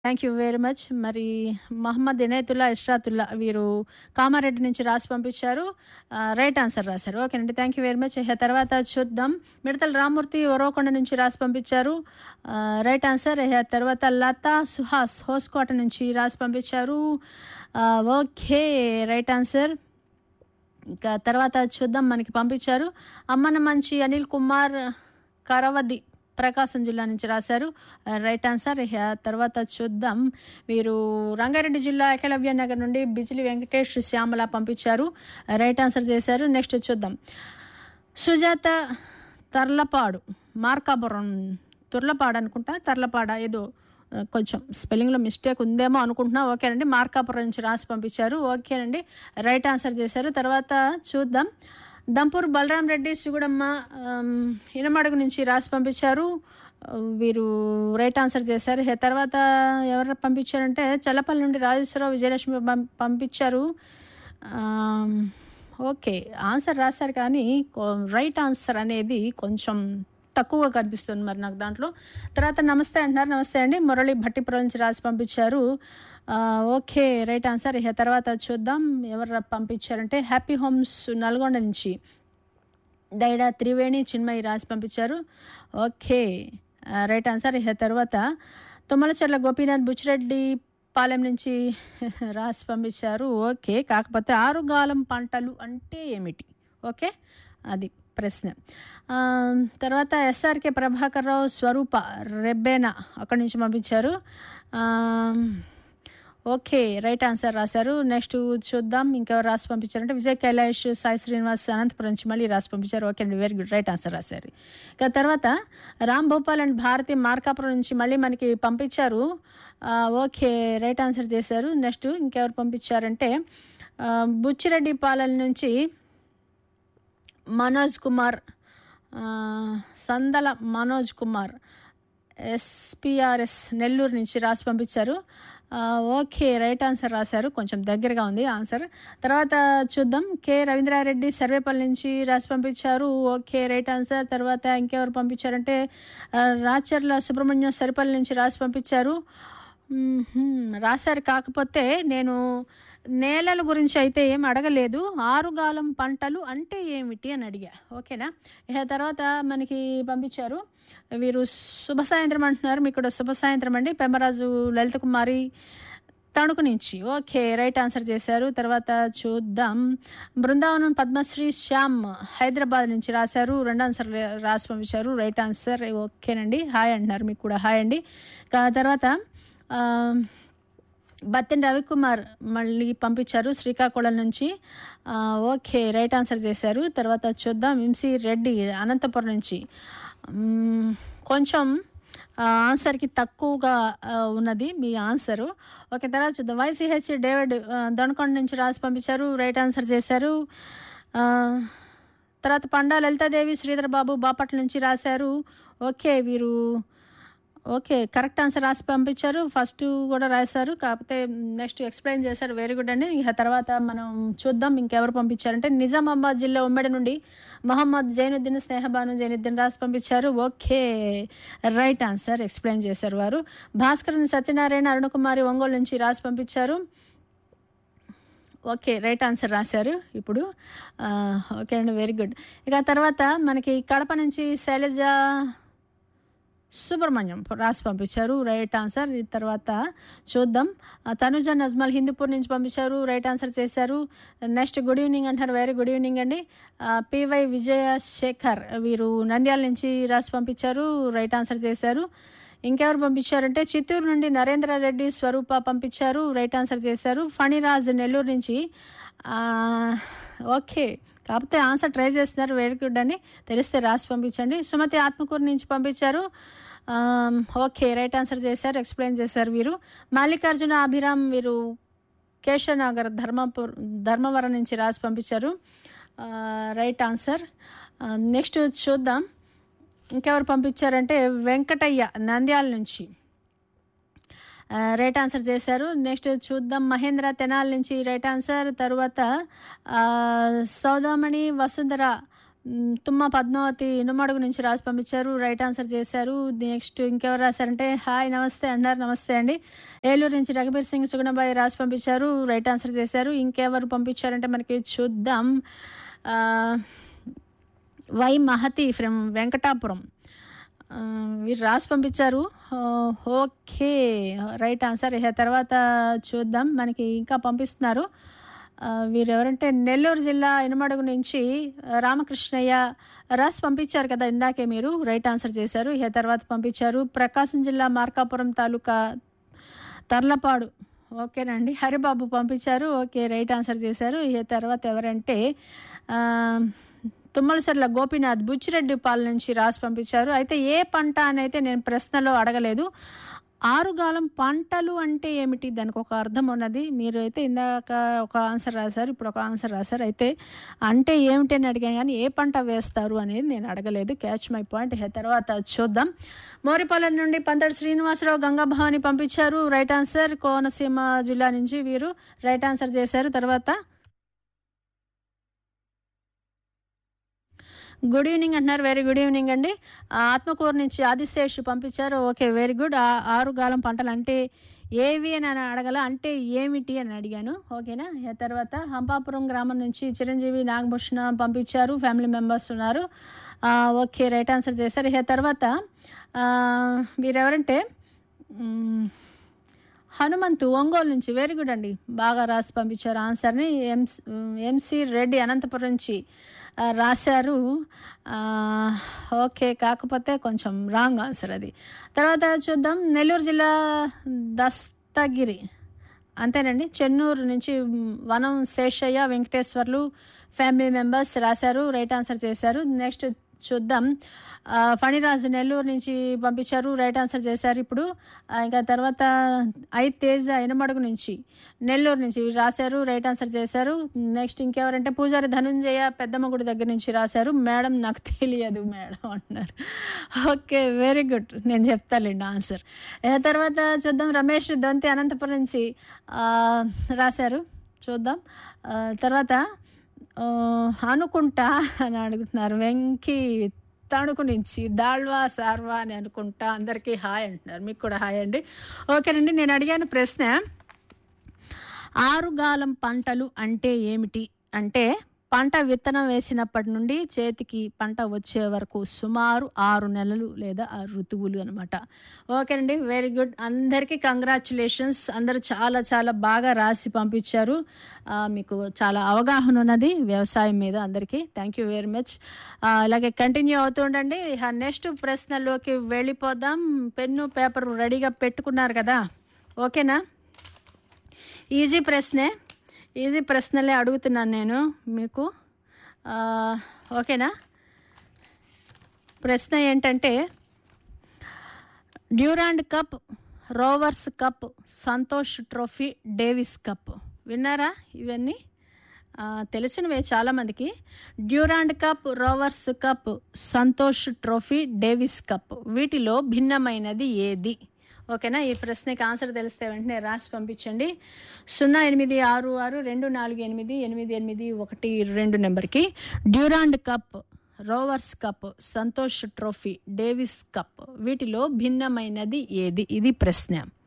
Thank you very much. మరి మహమ్మద్ ఇనయతుల్లా, ఇష్రాతుల్లా వీరు కామారెడ్డి నుంచి రాసి పంపించారు. ఆహ్, రైట్ ఆన్సర్ రాశారు. ఓకేనండి. Thank you very much. ఇహ తర్వాత చూద్దాం. మిడతల రామ్మూర్తి ఒరవకొండ నుంచి రాసి పంపించారు. ఆహ్, రైట్ ఆన్సర్. ఇహ తర్వాత లతా సుహాస్ హోస్కోట నుంచి రాసి పంపించారు. ఆహ్, ఓకే. Right answer. ఇంకా తర్వాత చూద్దాం మనకి పంపించారు. అమ్మన మంచి అనిల్ కుమార్ కరవది ప్రకాశం జిల్లా నుంచి రాశారు. ఆహ్, రైట్ ఆన్సర్. ఇహ తర్వాత చూద్దాం. వీరు రంగారెడ్డి జిల్లా ఏకలవ్య నగర్ నుండి బిజిలి వెంకటేష్, శ్యామల పంపించారు. రైట్ ఆన్సర్ చేశారు. నెక్స్ట్ చూద్దాం. సుజాత తర్లపాడు మార్కాపురం తుర్లపాడు అనుకుంటా. తర్లపాడ ఏదో ఆహ్, కొంచెం స్పెల్లింగ్‌లో మిస్టేక్ ఉందేమో అనుకుంటున్నా. ఓకేనండి. మార్కాపురం నుంచి రాసి పంపించారు. ఓకేనండి. రైట్ ఆన్సర్ చేశారు. తర్వాత చూద్దాం. దంపూర్ బలరాం రెడ్డి, సుగుడమ్మ ఆహ్, ఇనమడుగు నుంచి రాసి పంపించారు. ఆహ్, వీరు రైట్ ఆన్సర్ చేశారు. ఇహ తర్వాత ఎవరు పంపించారంటే చల్లపల్లి నుండి రాజేశ్వరరావు, విజయలక్ష్మి పం పంపించారు. ఆహ్, ఓకే. ఆన్సర్ రాశారు కానీ కొ రైట్ ఆన్సర్ అనేది కొంచెం తక్కువగా కనిపిస్తుంది మరి నాకు దాంట్లో. తర్వాత నమస్తే అంటున్నారు. నమస్తే అండి. మురళి భట్టిపురం నుంచి రాసి పంపించారు. ఆహ్, ఓకే. Right answer. ఇహ తర్వాత చూద్దాం. ఎవరు పంపించారంటే హ్యాపీ హోమ్స్ నల్గొండ నుంచి దైడా త్రివేణి, చిన్మయి రాసి పంపించారు. ఓకే. ఆహ్, రైట్ ఆన్సర్. ఇహ తర్వాత తుమ్మలచర్ల గోపీనాథ్ బుచ్చిరెడ్డి పాలెం నుంచి రాసి పంపించారు. ఓకే. కాకపోతే ఆరుగాలం పంటలు అంటే ఏమిటి? ఓకే. అది ప్రశ్న. ఆహ్, తర్వాత ఎస్ఆర్‌కే ప్రభాకర్ రావు, స్వరూప రెబ్బెన అక్కడి నుంచి పంపించారు. ఆహ్, ఓకే. రైట్ ఆన్సర్ రాశారు. నెక్స్ట్ చూద్దాం. ఇంకెవరు రాసి పంపించారంటే విజయ్ కైలాష్, సాయి శ్రీనివాస్ అనంతపురం నుంచి మళ్ళీ రాసి పంపించారు. ఓకే అండి. Very good. రైట్ ఆన్సర్ రాశారు. ఇక తర్వాత రామ్ భూపాల్ అండ్ భారతి మార్కాపురం నుంచి మళ్ళీ మనకి పంపించారు. ఆహ్, ఓకే. రైట్ ఆన్సర్ చేశారు. నెక్స్ట్ ఇంకెవరు పంపించారంటే ఆహ్, బుచ్చిరెడ్డిపాలెం నుంచి మనోజ్ కుమార్ ఆహ్, సందల మనోజ్ కుమార్ ఎస్‌పీఆర్‌ఎస్ నెల్లూరు నుంచి రాసి పంపించారు. ఆహ్, ఓకే. రైట్ ఆన్సర్ రాశారు. కొంచెం దగ్గరగా ఉంది ఆన్సర్. తర్వాత చూద్దాం. కె రవీంద్రారెడ్డి సర్వేపల్లి నుంచి రాసి పంపించారు. ఓకే. Right answer. తర్వాత ఇంకెవరు పంపించారంటే ఆహ్, రాచర్ల సుబ్రహ్మణ్యం సరిపల్లి నుంచి రాసి పంపించారు. హుహు. రాశారు కాకపోతే నేను నేలల గురించి అయితే ఏమి అడగలేదు. ఆరుగాలం పంటలు అంటే ఏమిటి అని అడిగా. ఓకేనా? ఇహ తర్వాత మనకి పంపించారు. వీరు శుభ సాయంత్రం అంటున్నారు. మీకు కూడా శుభ సాయంత్రం అండి. పెమ్మరాజు లలిత కుమారి తణుకు నుంచి. ఓకే. రైట్ ఆన్సర్ చేశారు. తర్వాత చూద్దాం. బృందావనం పద్మశ్రీ శ్యామ్ హైదరాబాద్ నుంచి రాశారు. రెండు ఆన్సర్లు రాసి పంపించారు. Right answer. ఓకేనండి. హాయ్ అంటున్నారు. మీకు కూడా హాయ్ అండి. ఇక తర్వాత ఆహ్, బత్తిన రవికుమార్ మళ్ళీ పంపించారు శ్రీకాకుళం నుంచి. ఆహ్, ఓకే. రైట్ ఆన్సర్ చేశారు. తర్వాత చూద్దాం. ఎంసీ రెడ్డి అనంతపురం నుంచి. హ్మ్. కొంచెం ఆహ్, ఆన్సర్‌కి తక్కువగా ఆహ్, ఉన్నది మీ ఆన్సరు. ఓకే. తర్వాత చూద్దాం. వైసీహెచ్ డేవిడ్ ఆహ్, దొనకొండ నుంచి రాసి పంపించారు. రైట్ ఆన్సర్ చేశారు. ఆహ్, తర్వాత పండా లలితాదేవి, శ్రీధర్ బాబు బాపట్ల నుంచి రాశారు. ఓకే. వీరు ఓకే. కరెక్ట్ ఆన్సర్ రాసి పంపించారు. ఫస్ట్ కూడా రాశారు. కాకపోతే నెక్స్ట్ ఎక్స్‌ప్లెయిన్ చేశారు. వెరీ గుడ్ అండి. ఇహ తర్వాత మనం చూద్దాం. ఇంకెవరు పంపించారంటే నిజామాబాద్ జిల్లా ఉమ్మడి నుండి మహమ్మద్ జైనుద్దీన్, స్నేహబాను జైనుద్దీన్ రాసి పంపించారు. ఓకే. రైట్ ఆన్సర్ ఎక్స్‌ప్లెయిన్ చేశారు వారు. భాస్కరన్ సత్యనారాయణ, అరుణకుమారి ఒంగోలు నుంచి రాసి పంపించారు. ఓకే. రైట్ ఆన్సర్ రాశారు ఇప్పుడు. ఆహ్, ఓకే అండి. Very good. ఇక తర్వాత మనకి కడప నుంచి శైలజ సుబ్రహ్మణ్యం రాసి పంపించారు. Right answer. ఈ తర్వాత చూద్దాం. ఆహ్, తనుజ నజ్మల్ హిందూపూర్ నుంచి పంపించారు. రైట్ ఆన్సర్ చేశారు. నెక్స్ట్ గుడ్ ఈవినింగ్ అంటున్నారు. వెరీ గుడ్ ఈవినింగ్ అండి. ఆహ్, పీవై విజయశేఖర్ వీరు నంద్యాల నుంచి రాసి పంపించారు. రైట్ ఆన్సర్ చేశారు. ఇంకెవరు పంపించారంటే చిత్తూరు నుండి నరేంద్ర రెడ్డి, స్వరూప పంపించారు. రైట్ ఆన్సర్ చేశారు. ఫణిరాజ్ నెల్లూరు నుంచి ఆహ్, ఓకే. కాకపోతే ఆన్సర్ ట్రై చేస్తున్నారు. వెరీ గుడ్ అండి. తెలిస్తే రాసి పంపించండి. సుమతి ఆత్మకూరు నుంచి పంపించారు. ఆహ్, ఓకే. రైట్ ఆన్సర్ చేశారు. ఎక్స్‌ప్లెయిన్ చేశారు వీరు. మల్లికార్జున అభిరామ్ వీరు కేశవనగర్ ధర్మపుర్ ధర్మవరం నుంచి రాసి పంపించారు. ఆహ్, రైట్ ఆన్సర్. ఆహ్, నెక్స్ట్ చూద్దాం. ఇంకెవరు పంపించారంటే వెంకటయ్య నంద్యాల నుంచి. ఆహ్, రైట్ ఆన్సర్ చేశారు. నెక్స్ట్ చూద్దాం. మహేంద్ర తెనాలి నుంచి రైట్ ఆన్సర్. తరువాత ఆహ్, సౌదామణి వసుంధర మ్, తుమ్మ పద్మావతి ఇనుమడుగు నుంచి రాసి పంపించారు రైట్ ఆన్సర్ చేశారు నెక్స్ట్ ఇంకెవరు రాశారంటే హాయ్ నమస్తే అన్నారు నమస్తే అండి ఏలూరు నుంచి రఘుబీర్ సింగ్ సుగుణబాయి రాసి పంపించారు రైట్ ఆన్సర్ చేశారు ఇంకెవరు పంపించారంటే మనకి చూద్దాం ఆ, వై మహతి ఫ్రమ్ వెంకటాపురం ఆ, వీరు రాసి పంపించారు ఆ, ఓకే రైట్ ఆన్సర్ ఇక తర్వాత చూద్దాం మనకి ఇంకా పంపిస్తున్నారు ఆ, వీరు ఎవరంటే నెల్లూరు జిల్లా ఇనుమడుగు నుంచి ఆ, రామకృష్ణయ్య రాసి పంపించారు కదా ఇందాకే మీరు రైట్ ఆన్సర్ చేశారు ఇక తర్వాత పంపించారు ప్రకాశం జిల్లా మార్కాపురం తాలూకా తర్లపాడు ఓకేనండి హరిబాబు పంపించారు ఓకే రైట్ ఆన్సర్ చేశారు ఇక తర్వాత ఎవరంటే ఆ, తుమ్మలసర్ల గోపీనాథ్ బుచ్చిరెడ్డి పాల నుంచి రాసి పంపించారు అయితే ఏ పంట అని అయితే నేను ప్రశ్నలో అడగలేదు ఆరుగాలం పంటలు అంటే ఏమిటి దానికి ఒక అర్థం ఉన్నది మీరు అయితే ఇందాక ఒక ఆన్సర్ రాశారు ఇప్పుడు ఒక ఆన్సర్ రాశారు అయితే అంటే ఏమిటి అని అడిగాను కానీ ఏ పంట వేస్తారు అనేది నేను అడగలేదు క్యాచ్ మై పాయింట్ ఇక తర్వాత చూద్దాం మోరిపాలెం నుండి పంతటి శ్రీనివాసరావు గంగాభవాని పంపించారు రైట్ ఆన్సర్ కోనసీమ జిల్లా నుంచి వీరు రైట్ ఆన్సర్ చేశారు తర్వాత గుడ్ ఈవినింగ్ అంటున్నారు వెరీ గుడ్ ఈవినింగ్ అండి ఆ, ఆత్మకూరు నుంచి ఆదిశేష్ పంపించారు ఓకే వెరీ గుడ్ ఆ- ఆరు గాలం పంటలు అంటే ఏవి అని అని అడగల అంటే ఏమిటి అని అడిగాను ఓకేనా ఆ తర్వాత హంపాపురం గ్రామం నుంచి చిరంజీవి నాగభూషణ పంపించారు ఫ్యామిలీ మెంబర్స్ ఉన్నారు ఆ, ఓకే రైట్ ఆన్సర్ చేశారు ఇక తర్వాత ఆ, వీరెవరంటే మ్, హనుమంతు ఒంగోలు నుంచి వెరీ గుడ్ అండి బాగా రాసి పంపించారు ఆన్సర్ని ఎంస్ ఎంసి రెడ్డి అనంతపురం నుంచి ఆ, రాశారు ఆ, ఓకే కాకపోతే కొంచెం రాంగ్ ఆన్సర్ అది తర్వాత చూద్దాం నెల్లూరు జిల్లా దస్తగిరి అంతేనండి చెన్నూరు నుంచి మ్, వనం శేషయ్య వెంకటేశ్వర్లు ఫ్యామిలీ మెంబర్స్ రాశారు రైట్ ఆన్సర్ చేశారు నెక్స్ట్ చూద్దాం ఆ, ఫణిరాజు నెల్లూరు నుంచి పంపించారు రైట్ ఆన్సర్ చేశారు ఇప్పుడు ఆ, ఇంకా తర్వాత ఐ తేజ ఎనమడుగు నుంచి నెల్లూరు నుంచి రాశారు రైట్ ఆన్సర్ చేశారు నెక్స్ట్ ఇంకెవరంటే పూజారి ధనుంజయ పెద్దమ్మ గుడి దగ్గర నుంచి రాశారు మేడం నాకు తెలియదు మేడం అంటున్నారు ఓకే వెరీ గుడ్ నేను చెప్తాలేండి ఆన్సర్ ఆ తర్వాత చూద్దాం రమేష్ దొంతి అనంతపురం నుంచి ఆ, రాశారు చూద్దాం ఆ, తర్వాత ఆ, అనుకుంటా అని అడుగుతున్నారు వెంకీ తణుకు నుంచి దాళ్వా సార్వా అని అనుకుంటా అందరికీ హాయ్ అంటున్నారు మీకు కూడా హాయ్ అండి ఓకేనండి నేను అడిగాను ప్రశ్న ఆరుగాలం పంటలు అంటే ఏమిటి అంటే పంట విత్తనం వేసినప్పటి నుండి చేతికి పంట వచ్చే వరకు సుమారు ఆరు నెలలు లేదా ఆ ఋతువులు అనమాట ఓకేనండి వెరీ గుడ్ అందరికీ కంగ్రాచులేషన్స్ అందరూ చాలా చాలా బాగా రాసి పంపించారు ఆ, మీకు చాలా అవగాహన ఉన్నది వ్యవసాయం మీద అందరికీ థ్యాంక్ యూ వెరీ మచ్ అలాగే కంటిన్యూ అవుతూ ఉండండి నెక్స్ట్ ప్రశ్నలోకి వెళ్ళిపోదాం పెన్ను పేపర్ రెడీగా పెట్టుకున్నారు కదా ఓకేనా ఈజీ ప్రశ్నే ఈజీ ప్రశ్నలే అడుగుతున్నాను నేను మీకు ఆ, ఓకేనా ప్రశ్న ఏంటంటే Durand cup Rovers cup Santosh trophy Davis cup విన్నారా ఇవన్నీ ఆ, తెలిసినవే చాలామందికి Durand cup Rovers cup Santosh trophy Davis cup వీటిలో భిన్నమైనది ఏది ఓకేనా ఈ ప్రశ్నకి ఆన్సర్ తెలిస్తే వెంటనే రాసి పంపించండి సున్నా ఎనిమిది ఆరు ఆరు రెండు నాలుగు ఎనిమిది ఎనిమిది ఎనిమిది ఒకటి రెండు నెంబర్కి Durand cup Rovers cup Santosh trophy Davis cup వీటిలో భిన్నమైనది ఏది ఇది ప్రశ్న